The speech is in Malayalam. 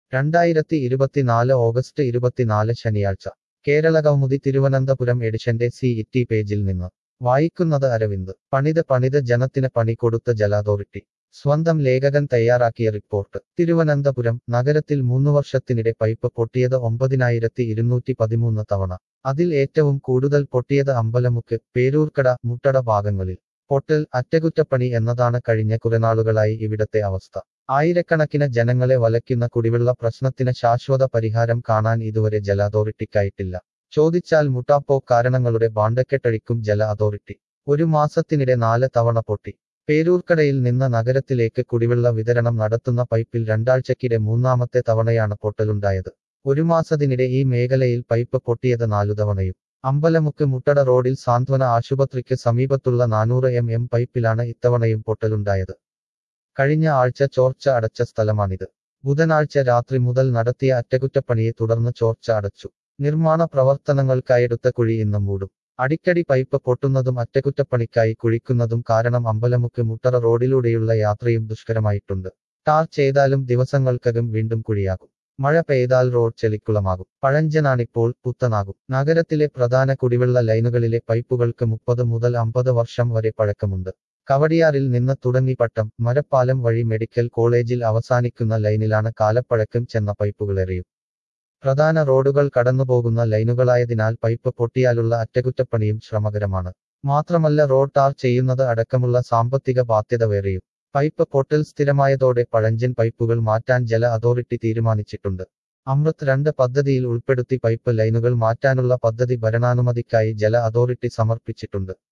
രണ്ടായിരത്തി ഇരുപത്തിനാല് ഓഗസ്റ്റ് ഇരുപത്തിനാല് ശനിയാഴ്ച കേരള കൗമുദി തിരുവനന്തപുരം എഡിഷന്റെ സി ഇറ്റി പേജിൽ നിന്ന് വായിക്കുന്നത് അരവിന്ദ് പണിത് പണിത് ജനത്തിന് പണി കൊടുത്ത ജല അതോറിറ്റി സ്വന്തം ലേഖകൻ തയ്യാറാക്കിയ റിപ്പോർട്ട് തിരുവനന്തപുരം നഗരത്തിൽ മൂന്നു വർഷത്തിനിടെ പൈപ്പ് പൊട്ടിയത് ഒമ്പതിനായിരത്തി ഇരുന്നൂറ്റി പതിമൂന്ന് തവണ അതിൽ ഏറ്റവും കൂടുതൽ പൊട്ടിയത് അമ്പലമുക്ക് പേരൂർക്കട മുട്ടട ഭാഗങ്ങളിൽ പൊട്ടൽ അറ്റകുറ്റപ്പണി എന്നതാണ് കഴിഞ്ഞ കുറെനാളുകളായി ഇവിടത്തെ അവസ്ഥ ആയിരക്കണക്കിന് ജനങ്ങളെ വലയ്ക്കുന്ന കുടിവെള്ള പ്രശ്നത്തിന് ശാശ്വത പരിഹാരം കാണാൻ ഇതുവരെ ജല അതോറിറ്റിക്കായിട്ടില്ല ചോദിച്ചാൽ മുട്ടാപ്പോ കാരണങ്ങളുടെ ബാണ്ടക്കെട്ടഴിക്കും ജല അതോറിറ്റി ഒരു മാസത്തിനിടെ നാല് തവണ പൊട്ടി പേരൂർക്കടയിൽ നിന്ന് നഗരത്തിലേക്ക് കുടിവെള്ള വിതരണം നടത്തുന്ന പൈപ്പിൽ രണ്ടാഴ്ചക്കിടെ മൂന്നാമത്തെ തവണയാണ് പൊട്ടലുണ്ടായത് ഒരു മാസത്തിനിടെ ഈ മേഖലയിൽ പൈപ്പ് പൊട്ടിയത് നാലു തവണയും അമ്പലമുക്ക് മുട്ടട റോഡിൽ സാന്ത്വന ആശുപത്രിക്ക് സമീപത്തുള്ള നാനൂറ് എം എം പൈപ്പിലാണ് ഇത്തവണയും പൊട്ടലുണ്ടായത് കഴിഞ്ഞ ആഴ്ച ചോർച്ച അടച്ച സ്ഥലമാണിത് ബുധനാഴ്ച രാത്രി മുതൽ നടത്തിയ അറ്റകുറ്റപ്പണിയെ തുടർന്ന് ചോർച്ച അടച്ചു നിർമ്മാണ പ്രവർത്തനങ്ങൾക്കായെടുത്ത കുഴി ഇന്ന് മൂടും അടിക്കടി പൈപ്പ് പൊട്ടുന്നതും അറ്റകുറ്റപ്പണിക്കായി കുഴിക്കുന്നതും കാരണം അമ്പലമുക്ക് മുട്ടറ റോഡിലൂടെയുള്ള യാത്രയും ദുഷ്കരമായിട്ടുണ്ട് ടാർ ചെയ്താലും ദിവസങ്ങൾക്കകം വീണ്ടും കുഴിയാകും മഴ പെയ്താൽ റോഡ് ചെളിക്കുളമാകും പഴഞ്ചനാണിപ്പോൾ പുത്തനാകും നഗരത്തിലെ പ്രധാന കുടിവെള്ള ലൈനുകളിലെ പൈപ്പുകൾക്ക് മുപ്പത് മുതൽ അമ്പത് വർഷം വരെ പഴക്കമുണ്ട് കവടിയാറിൽ നിന്ന് തുടങ്ങി പട്ടം മരപ്പാലം വഴി മെഡിക്കൽ കോളേജിൽ അവസാനിക്കുന്ന ലൈനിലാണ് കാലപ്പഴക്കം ചെന്ന പൈപ്പുകളെറിയും പ്രധാന റോഡുകൾ കടന്നുപോകുന്ന ലൈനുകളായതിനാൽ പൈപ്പ് പൊട്ടിയാലുള്ള അറ്റകുറ്റപ്പണിയും ശ്രമകരമാണ് മാത്രമല്ല റോഡ് ടാർ ചെയ്യുന്നത് അടക്കമുള്ള സാമ്പത്തിക ബാധ്യത വേറെയും പൈപ്പ് പൊട്ടൽ സ്ഥിരമായതോടെ പഴഞ്ചൻ പൈപ്പുകൾ മാറ്റാൻ ജല അതോറിറ്റി തീരുമാനിച്ചിട്ടുണ്ട് അമൃത് രണ്ട് പദ്ധതിയിൽ ഉൾപ്പെടുത്തി പൈപ്പ് ലൈനുകൾ മാറ്റാനുള്ള പദ്ധതി ഭരണാനുമതിക്കായി ജല അതോറിറ്റി സമർപ്പിച്ചിട്ടുണ്ട്